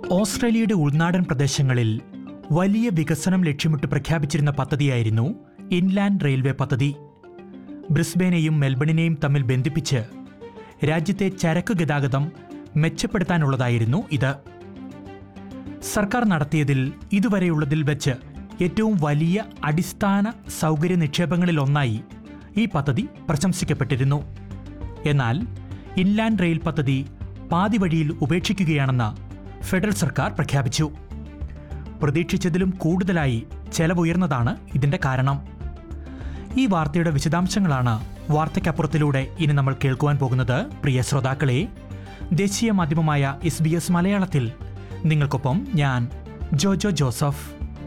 ഓസ്ട്രേലിയയുടെ ഉൾനാടൻ പ്രദേശങ്ങളിൽ വലിയ വികസനം ലക്ഷ്യമിട്ട് പ്രഖ്യാപിച്ചിരുന്ന പദ്ധതിയായിരുന്നു ഇൻലാൻഡ് റെയിൽവേ പദ്ധതി ബ്രിസ്ബേനെയും മെൽബണിനെയും തമ്മിൽ ബന്ധിപ്പിച്ച് രാജ്യത്തെ ചരക്ക് ഗതാഗതം മെച്ചപ്പെടുത്താനുള്ളതായിരുന്നു ഇത് സർക്കാർ നടത്തിയതിൽ ഇതുവരെയുള്ളതിൽ വെച്ച് ഏറ്റവും വലിയ അടിസ്ഥാന സൗകര്യ നിക്ഷേപങ്ങളിൽ ഒന്നായി ഈ പദ്ധതി പ്രശംസിക്കപ്പെട്ടിരുന്നു എന്നാൽ ഇൻലാൻഡ് റെയിൽ പദ്ധതി പാതി വഴിയിൽ ഉപേക്ഷിക്കുകയാണെന്ന് ഫെഡറൽ സർക്കാർ പ്രഖ്യാപിച്ചു പ്രതീക്ഷിച്ചതിലും കൂടുതലായി ചെലവുയർന്നതാണ് ഇതിന്റെ കാരണം ഈ വാർത്തയുടെ വിശദാംശങ്ങളാണ് വാർത്തയ്ക്കപ്പുറത്തിലൂടെ ഇനി നമ്മൾ കേൾക്കുവാൻ പോകുന്നത് പ്രിയ ശ്രോതാക്കളെ ദേശീയ മാധ്യമമായ എസ് ബി എസ് മലയാളത്തിൽ നിങ്ങൾക്കൊപ്പം ഞാൻ ജോജോ ജോസഫ്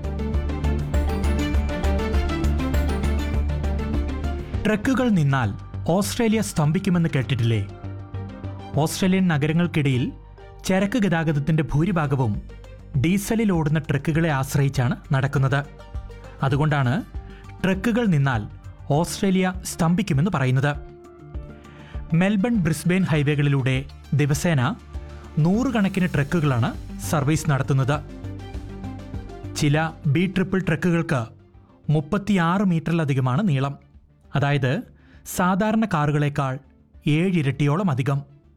ട്രക്കുകൾ നിന്നാൽ ഓസ്ട്രേലിയ സ്തംഭിക്കുമെന്ന് കേട്ടിട്ടില്ലേ ഓസ്ട്രേലിയൻ നഗരങ്ങൾക്കിടയിൽ ചരക്ക് ഗതാഗതത്തിന്റെ ഭൂരിഭാഗവും ഡീസലിൽ ഓടുന്ന ട്രക്കുകളെ ആശ്രയിച്ചാണ് നടക്കുന്നത് അതുകൊണ്ടാണ് ട്രക്കുകൾ നിന്നാൽ ഓസ്ട്രേലിയ സ്തംഭിക്കുമെന്ന് പറയുന്നത് മെൽബൺ ബ്രിസ്ബെയിൻ ഹൈവേകളിലൂടെ ദിവസേന നൂറുകണക്കിന് ട്രക്കുകളാണ് സർവീസ് നടത്തുന്നത് ചില ബി ട്രിപ്പിൾ ട്രക്കുകൾക്ക് മുപ്പത്തിയാറ് മീറ്ററിലധികമാണ് നീളം അതായത് സാധാരണ കാറുകളേക്കാൾ ഏഴിരട്ടിയോളം അധികം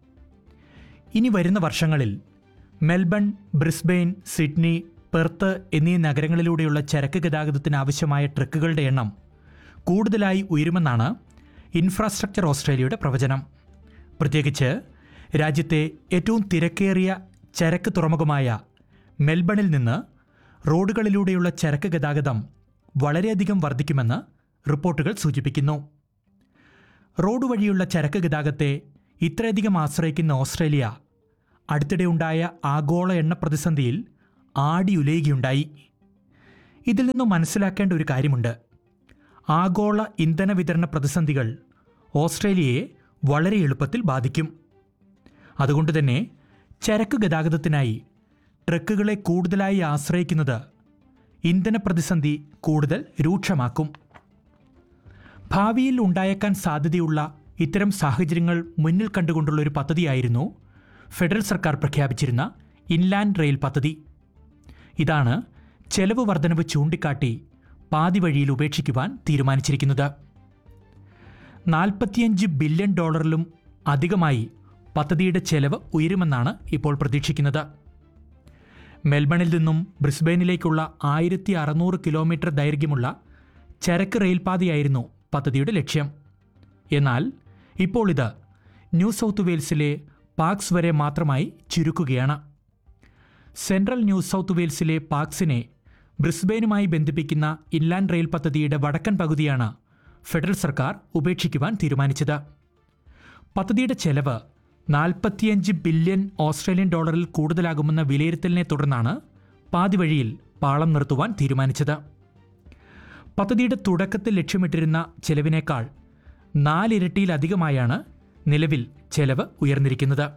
ഇനി വരുന്ന വർഷങ്ങളിൽ മെൽബൺ ബ്രിസ്ബെയിൻ സിഡ്നി പെർത്ത് എന്നീ നഗരങ്ങളിലൂടെയുള്ള ചരക്ക് ഗതാഗതത്തിന് ആവശ്യമായ ട്രക്കുകളുടെ എണ്ണം കൂടുതലായി ഉയരുമെന്നാണ് ഇൻഫ്രാസ്ട്രക്ചർ ഓസ്ട്രേലിയയുടെ പ്രവചനം പ്രത്യേകിച്ച് രാജ്യത്തെ ഏറ്റവും തിരക്കേറിയ ചരക്ക് തുറമുഖമായ മെൽബണിൽ നിന്ന് റോഡുകളിലൂടെയുള്ള ചരക്ക് ഗതാഗതം വളരെയധികം വർദ്ധിക്കുമെന്ന് റിപ്പോർട്ടുകൾ സൂചിപ്പിക്കുന്നു റോഡ് വഴിയുള്ള ചരക്ക് ഗതാഗത്തെ ഇത്രയധികം ആശ്രയിക്കുന്ന ഓസ്ട്രേലിയ അടുത്തിടെ ഉണ്ടായ ആഗോള എണ്ണ പ്രതിസന്ധിയിൽ ആടിയുലയുകയുണ്ടായി ഇതിൽ നിന്നും മനസ്സിലാക്കേണ്ട ഒരു കാര്യമുണ്ട് ആഗോള ഇന്ധന വിതരണ പ്രതിസന്ധികൾ ഓസ്ട്രേലിയയെ വളരെ എളുപ്പത്തിൽ ബാധിക്കും അതുകൊണ്ട് തന്നെ ചരക്ക് ഗതാഗതത്തിനായി ട്രക്കുകളെ കൂടുതലായി ആശ്രയിക്കുന്നത് ഇന്ധന പ്രതിസന്ധി കൂടുതൽ രൂക്ഷമാക്കും ഭാവിയിൽ ഉണ്ടായേക്കാൻ സാധ്യതയുള്ള ഇത്തരം സാഹചര്യങ്ങൾ മുന്നിൽ കണ്ടുകൊണ്ടുള്ള ഒരു പദ്ധതിയായിരുന്നു ഫെഡറൽ സർക്കാർ പ്രഖ്യാപിച്ചിരുന്ന ഇൻലാൻഡ് റെയിൽ പദ്ധതി ഇതാണ് ചെലവ് വർധനവ് ചൂണ്ടിക്കാട്ടി പാതി വഴിയിൽ ഉപേക്ഷിക്കുവാൻ തീരുമാനിച്ചിരിക്കുന്നത് നാൽപ്പത്തിയഞ്ച് ബില്യൺ ഡോളറിലും അധികമായി പദ്ധതിയുടെ ചെലവ് ഉയരുമെന്നാണ് ഇപ്പോൾ പ്രതീക്ഷിക്കുന്നത് മെൽബണിൽ നിന്നും ബ്രിസ്ബെയിനിലേക്കുള്ള ആയിരത്തി അറുന്നൂറ് കിലോമീറ്റർ ദൈർഘ്യമുള്ള ചരക്ക് റെയിൽപാതയായിരുന്നു പദ്ധതിയുടെ ലക്ഷ്യം എന്നാൽ ഇപ്പോൾ ഇത് ന്യൂ സൗത്ത് വെയിൽസിലെ പാക്സ് വരെ മാത്രമായി ചുരുക്കുകയാണ് സെൻട്രൽ ന്യൂ സൗത്ത് വെയിൽസിലെ പാക്സിനെ ബ്രിസ്ബെയിനുമായി ബന്ധിപ്പിക്കുന്ന ഇൻലാൻഡ് റെയിൽ പദ്ധതിയുടെ വടക്കൻ പകുതിയാണ് ഫെഡറൽ സർക്കാർ ഉപേക്ഷിക്കുവാൻ തീരുമാനിച്ചത് പദ്ധതിയുടെ ചെലവ് നാൽപ്പത്തിയഞ്ച് ബില്യൺ ഓസ്ട്രേലിയൻ ഡോളറിൽ കൂടുതലാകുമെന്ന വിലയിരുത്തലിനെ തുടർന്നാണ് പാതി വഴിയിൽ പാളം നിർത്തുവാൻ തീരുമാനിച്ചത് പദ്ധതിയുടെ തുടക്കത്തിൽ ലക്ഷ്യമിട്ടിരുന്ന ചെലവിനേക്കാൾ നാലിരട്ടിയിലധികമായാണ് നിലവിൽ ചെലവ് ഉയർന്നിരിക്കുന്നത്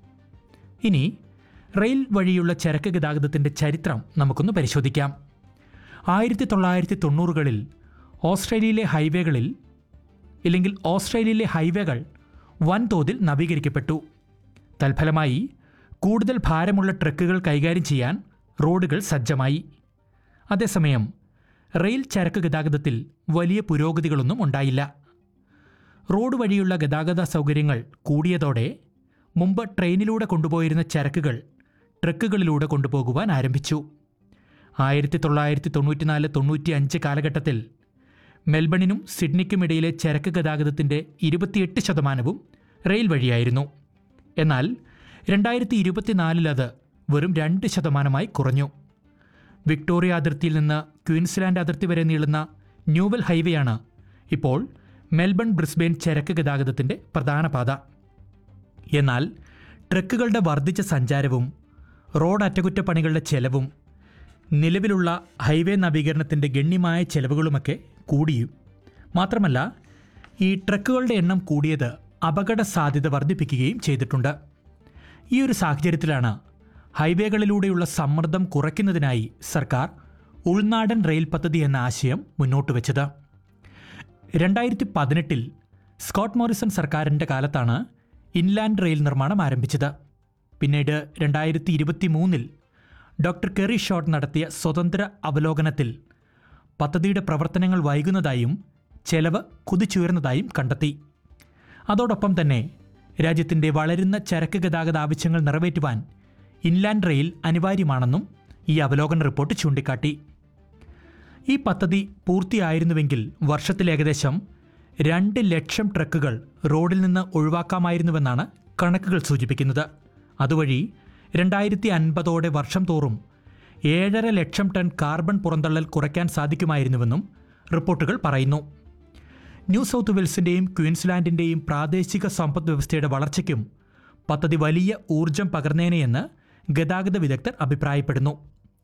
ഇനി റെയിൽ വഴിയുള്ള ചരക്ക് ഗതാഗതത്തിൻ്റെ ചരിത്രം നമുക്കൊന്ന് പരിശോധിക്കാം ആയിരത്തി തൊള്ളായിരത്തി തൊണ്ണൂറുകളിൽ ഓസ്ട്രേലിയയിലെ ഹൈവേകളിൽ ഇല്ലെങ്കിൽ ഓസ്ട്രേലിയയിലെ ഹൈവേകൾ വൻതോതിൽ നവീകരിക്കപ്പെട്ടു തൽഫലമായി കൂടുതൽ ഭാരമുള്ള ട്രക്കുകൾ കൈകാര്യം ചെയ്യാൻ റോഡുകൾ സജ്ജമായി അതേസമയം റെയിൽ ചരക്ക് ഗതാഗതത്തിൽ വലിയ പുരോഗതികളൊന്നും ഉണ്ടായില്ല റോഡ് വഴിയുള്ള ഗതാഗത സൗകര്യങ്ങൾ കൂടിയതോടെ മുമ്പ് ട്രെയിനിലൂടെ കൊണ്ടുപോയിരുന്ന ചരക്കുകൾ ട്രക്കുകളിലൂടെ കൊണ്ടുപോകുവാൻ ആരംഭിച്ചു ആയിരത്തി തൊള്ളായിരത്തി തൊണ്ണൂറ്റിനാല് തൊണ്ണൂറ്റി അഞ്ച് കാലഘട്ടത്തിൽ മെൽബണിനും സിഡ്നിക്കുമിടയിലെ ചരക്ക് ഗതാഗതത്തിൻ്റെ ഇരുപത്തിയെട്ട് ശതമാനവും റെയിൽ വഴിയായിരുന്നു എന്നാൽ രണ്ടായിരത്തി ഇരുപത്തിനാലിൽ അത് വെറും രണ്ട് ശതമാനമായി കുറഞ്ഞു വിക്ടോറിയ അതിർത്തിയിൽ നിന്ന് ക്വീൻസ്ലാൻഡ് അതിർത്തി വരെ നീളുന്ന ന്യൂവൽ ഹൈവേയാണ് ഇപ്പോൾ മെൽബൺ ബ്രിസ്ബെയിൻ ചരക്ക് ഗതാഗതത്തിൻ്റെ പ്രധാന പാത എന്നാൽ ട്രക്കുകളുടെ വർദ്ധിച്ച സഞ്ചാരവും റോഡ് അറ്റകുറ്റപ്പണികളുടെ ചെലവും നിലവിലുള്ള ഹൈവേ നവീകരണത്തിൻ്റെ ഗണ്യമായ ചെലവുകളുമൊക്കെ കൂടിയും മാത്രമല്ല ഈ ട്രക്കുകളുടെ എണ്ണം കൂടിയത് അപകട സാധ്യത വർദ്ധിപ്പിക്കുകയും ചെയ്തിട്ടുണ്ട് ഈ ഒരു സാഹചര്യത്തിലാണ് ഹൈവേകളിലൂടെയുള്ള സമ്മർദ്ദം കുറയ്ക്കുന്നതിനായി സർക്കാർ ഉൾനാടൻ റെയിൽ പദ്ധതി എന്ന ആശയം മുന്നോട്ട് വെച്ചത് രണ്ടായിരത്തി പതിനെട്ടിൽ സ്കോട്ട് മോറിസൺ സർക്കാരിൻ്റെ കാലത്താണ് ഇൻലാൻഡ് റെയിൽ നിർമ്മാണം ആരംഭിച്ചത് പിന്നീട് രണ്ടായിരത്തി ഇരുപത്തി മൂന്നിൽ ഡോക്ടർ കെറി ഷോട്ട് നടത്തിയ സ്വതന്ത്ര അവലോകനത്തിൽ പദ്ധതിയുടെ പ്രവർത്തനങ്ങൾ വൈകുന്നതായും ചെലവ് കുതിച്ചുയർന്നതായും കണ്ടെത്തി അതോടൊപ്പം തന്നെ രാജ്യത്തിൻ്റെ വളരുന്ന ചരക്ക് ഗതാഗത ആവശ്യങ്ങൾ നിറവേറ്റുവാൻ ഇൻലാൻഡ് റെയിൽ അനിവാര്യമാണെന്നും ഈ അവലോകന റിപ്പോർട്ട് ചൂണ്ടിക്കാട്ടി ഈ പദ്ധതി പൂർത്തിയായിരുന്നുവെങ്കിൽ വർഷത്തിൽ ഏകദേശം രണ്ട് ലക്ഷം ട്രക്കുകൾ റോഡിൽ നിന്ന് ഒഴിവാക്കാമായിരുന്നുവെന്നാണ് കണക്കുകൾ സൂചിപ്പിക്കുന്നത് അതുവഴി രണ്ടായിരത്തി അൻപതോടെ വർഷം തോറും ഏഴര ലക്ഷം ടൺ കാർബൺ പുറന്തള്ളൽ കുറയ്ക്കാൻ സാധിക്കുമായിരുന്നുവെന്നും റിപ്പോർട്ടുകൾ പറയുന്നു ന്യൂ സൗത്ത് വെയിൽസിൻ്റെയും ക്വീൻസ്ലാൻഡിൻ്റെയും പ്രാദേശിക സമ്പദ് വ്യവസ്ഥയുടെ വളർച്ചയ്ക്കും പദ്ധതി വലിയ ഊർജം പകർന്നേനെയെന്ന് ഗതാഗത വിദഗ്ധർ അഭിപ്രായപ്പെടുന്നു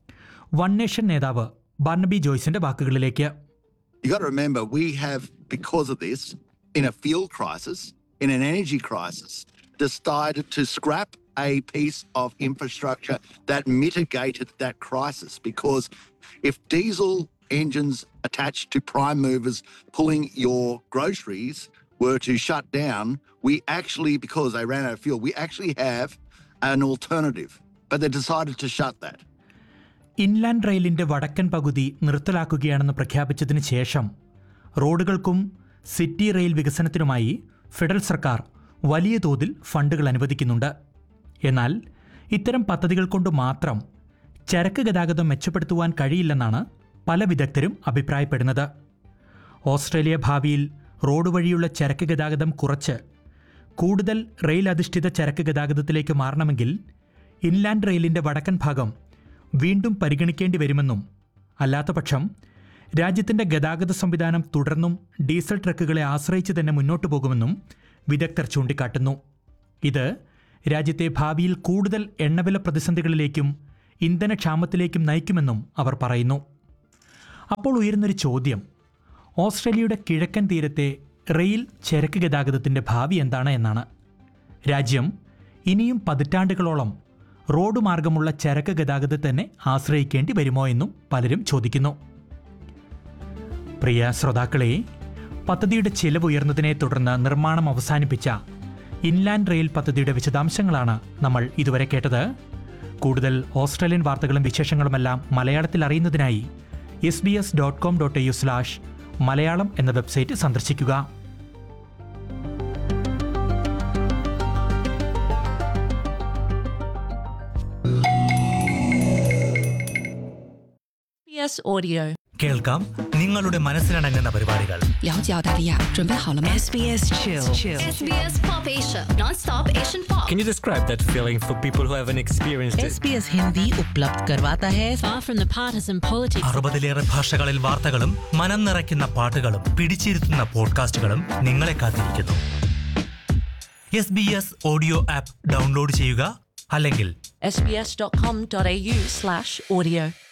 വൺ നേഷൻ നേതാവ് ബാർണബി ജോയ്സിന്റെ വാക്കുകളിലേക്ക് You got to remember, we have, because of this, in a fuel crisis, in an energy crisis, decided to scrap a piece of infrastructure that mitigated that crisis. Because if diesel engines attached to prime movers pulling your groceries were to shut down, we actually, because they ran out of fuel, we actually have an alternative. But they decided to shut that. Inland റെയിലിന്റെ വടക്കൻ പകുതി നിർത്തലാക്കുകയാണെന്ന് പ്രഖ്യാപിച്ചതിന് ശേഷം റോഡുകൾക്കും city rail വികസനത്തിനുമായി federal സർക്കാർ വലിയ തോതിൽ ഫണ്ടുകൾ അനുവദിക്കുന്നുണ്ട് എന്നാൽ ഇത്തരം പദ്ധതികൾ കൊണ്ട് മാത്രം ചരക്ക് ഗതാഗതം മെച്ചപ്പെടുത്തുവാൻ കഴിയില്ലെന്നാണ് പല വിദഗ്ധരും അഭിപ്രായപ്പെടുന്നത് ഓസ്ട്രേലിയ ഭാവിയിൽ റോഡ് വഴിയുള്ള ചരക്ക് ഗതാഗതം കുറച്ച് കൂടുതൽ റെയിൽ അധിഷ്ഠിത ചരക്ക് ഗതാഗതത്തിലേക്ക് മാറണമെങ്കിൽ ഇൻലാൻഡ് റെയിലിന്റെ വടക്കൻ ഭാഗം വീണ്ടും പരിഗണിക്കേണ്ടി വരുമെന്നും അല്ലാത്തപക്ഷം രാജ്യത്തിന്റെ ഗതാഗത സംവിധാനം തുടർന്നും ഡീസൽ ട്രക്കുകളെ ആശ്രയിച്ച് തന്നെ മുന്നോട്ടു പോകുമെന്നും വിദഗ്ധർ ചൂണ്ടിക്കാട്ടുന്നു ഇത് രാജ്യത്തെ ഭാവിയിൽ കൂടുതൽ എണ്ണവില പ്രതിസന്ധികളിലേക്കും ഇന്ധനക്ഷാമത്തിലേക്കും നയിക്കുമെന്നും അവർ പറയുന്നു അപ്പോൾ ഉയരുന്നൊരു ചോദ്യം ഓസ്ട്രേലിയയുടെ കിഴക്കൻ തീരത്തെ റെയിൽ ചരക്ക് ഗതാഗതത്തിൻ്റെ ഭാവി എന്താണ് എന്നാണ് രാജ്യം ഇനിയും പതിറ്റാണ്ടുകളോളം റോഡ് മാർഗമുള്ള ചരക്ക് ഗതാഗതത്തെ തന്നെ ആശ്രയിക്കേണ്ടി വരുമോ എന്നും പലരും ചോദിക്കുന്നു പ്രിയ ശ്രോതാക്കളെ പദ്ധതിയുടെ ചെലവ് ഉയർന്നതിനെ തുടർന്ന് നിർമ്മാണം അവസാനിപ്പിച്ച ഇൻലാൻഡ് റെയിൽ പദ്ധതിയുടെ വിശദാംശങ്ങളാണ് നമ്മൾ ഇതുവരെ കേട്ടത് കൂടുതൽ ഓസ്ട്രേലിയൻ വാർത്തകളും വിശേഷങ്ങളുമെല്ലാം മലയാളത്തിൽ അറിയുന്നതിനായി S B S dot com dot U slash Malayalam എന്ന വെബ്സൈറ്റ് സന്ദർശിക്കുക SBS Audio. കേൾക്കാം നിങ്ങളുടെ മനസ്സിലടങ്ങുന്ന പരിപാടികൾ 了解澳大利亚，准备好了吗？ SBS Chill. SBS Pop Asia, non-stop Asian pop. Can you describe that feeling for people who haven't experienced it? SBS Hindi उपलब्ध करवाता है Far from the partisan politics. അറുപതിലേറെ ഭാഷകളിൽ വാർത്തകളും മനം നിറയ്ക്കുന്ന പാട്ടുകളും പിടിച്ചിരുത്തുന്ന പോഡ്കാസ്റ്റുകളും നിങ്ങളെ കാത്തിരിക്കുന്നു S B S audio app download ചെയ്യുക അല്ലെങ്കിൽ sbs.com.au slash audio